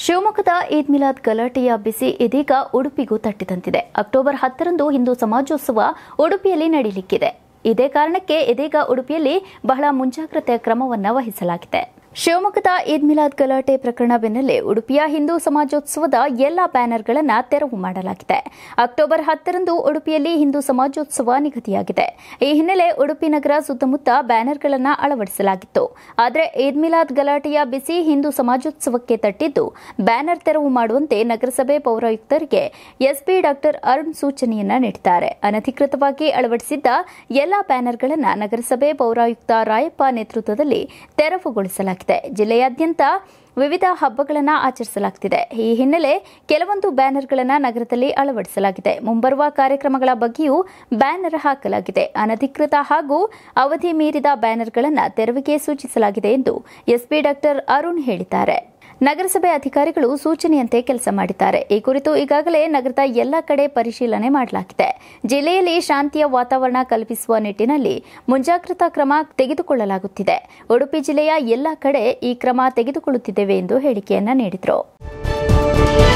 ಶಿವಮೊಗ್ಗದ ಈದ್ ಮಿಲಾದ್ ಗಲಾಟೆಯ ಬಿಸಿ ಇದೀಗ ಉಡುಪಿಗೂ ತಟ್ಟಿದಂತಿದೆ ಅಕ್ಟೋಬರ್ ಹತ್ತರಂದು ಹಿಂದೂ ಸಮಾಜೋತ್ಸವ ಉಡುಪಿಯಲ್ಲಿ ನಡೆಯಲಿಕ್ಕಿದೆ ಇದೇ ಕಾರಣಕ್ಕೆ ಇದೀಗ ಉಡುಪಿಯಲ್ಲಿ ಬಹಳ ಮುಂಜಾಗ್ರತೆ ಕ್ರಮವನ್ನು ವಹಿಸಲಾಗಿದೆ ಶಿವಮೊಗ್ಗದ ಈದ್ ಮಿಲಾದ್ ಗಲಾಟೆ ಪ್ರಕರಣ ಬೆನ್ನಲ್ಲೇ ಉಡುಪಿಯ ಹಿಂದೂ ಸಮಾಜೋತ್ಸವದ ಎಲ್ಲ ಬ್ಯಾನರ್ಗಳನ್ನು ತೆರವು ಮಾಡಲಾಗಿದೆ ಅಕ್ಟೋಬರ್ ಹತ್ತರಂದು ಉಡುಪಿಯಲ್ಲಿ ಹಿಂದೂ ಸಮಾಜೋತ್ಸವ ನಿಗದಿಯಾಗಿದೆ ಈ ಹಿನ್ನೆಲೆ ಉಡುಪಿ ನಗರ ಸುತ್ತಮುತ್ತ ಬ್ಯಾನರ್ಗಳನ್ನು ಅಳವಡಿಸಲಾಗಿತ್ತು ಆದರೆ ಈದ್ ಮಿಲಾದ್ ಗಲಾಟೆಯ ಬಿಸಿ ಹಿಂದೂ ಸಮಾಜೋತ್ಸವಕ್ಕೆ ತಟ್ಟಿದ್ದು ಬ್ಯಾನರ್ ತೆರವು ಮಾಡುವಂತೆ ನಗರಸಭೆ ಪೌರಾಯುಕ್ತರಿಗೆ ಎಸ್ಪಿ ಡಾಕ್ಟರ್ ಅರುಣ್ ಸೂಚನೆಯನ್ನ ನೀಡಿದ್ದಾರೆ ಅನಧಿಕೃತವಾಗಿ ಅಳವಡಿಸಿದ್ದ ಎಲ್ಲ ಬ್ಯಾನರ್ಗಳನ್ನು ನಗರಸಭೆ ಪೌರಾಯುಕ್ತ ರಾಯಪ್ಪ ನೇತೃತ್ವದಲ್ಲಿ ತೆರವುಗೊಳಿಸಲಾಗಿದೆ ಜಿಲ್ಲೆಯಾದ್ಯಂತ ವಿವಿಧ ಹಬ್ಬಗಳನ್ನು ಆಚರಿಸಲಾಗುತ್ತಿದೆ ಈ ಹಿನ್ನೆಲೆ ಕೆಲವೊಂದು ಬ್ಯಾನರ್ಗಳನ್ನು ನಗರದಲ್ಲಿ ಅಳವಡಿಸಲಾಗಿದೆ ಮುಂಬರುವ ಕಾರ್ಯಕ್ರಮಗಳ ಬಗ್ಗೆಯೂ ಬ್ಯಾನರ್ ಹಾಕಲಾಗಿದೆ ಅನಧಿಕೃತ ಹಾಗೂ ಅವಧಿ ಮೀರಿದ ಬ್ಯಾನರ್ಗಳನ್ನು ತೆರವಿಗೆ ಸೂಚಿಸಲಾಗಿದೆ ಎಂದು ಎಸ್ಪಿ ಡಾಕ್ಟರ್ ಅರುಣ್ ಹೇಳಿದ್ದಾರೆ ನಗರಸಭೆ ಅಧಿಕಾರಿಗಳು ಸೂಚನೆಯಂತೆ ಕೆಲಸ ಮಾಡಿದ್ದಾರೆ ಈ ಕುರಿತು ಈಗಾಗಲೇ ನಗರದ ಎಲ್ಲ ಕಡೆ ಪರಿಶೀಲನೆ ಮಾಡಲಾಗಿದೆ ಜಿಲ್ಲೆಯಲ್ಲಿ ಶಾಂತಿಯ ವಾತಾವರಣ ಕಲ್ಪಿಸುವ ನಿಟ್ಟಿನಲ್ಲಿ ಮುಂಜಾಗ್ರತಾ ಕ್ರಮ ತೆಗೆದುಕೊಳ್ಳಲಾಗುತ್ತಿದೆ ಉಡುಪಿ ಜಿಲ್ಲೆಯ ಎಲ್ಲ ಕಡೆ ಈ ಕ್ರಮ ತೆಗೆದುಕೊಳ್ಳುತ್ತಿದ್ದೇವೆ ಎಂದು ಹೇಳಿಕೆಯನ್ನ ನೀಡಿದರು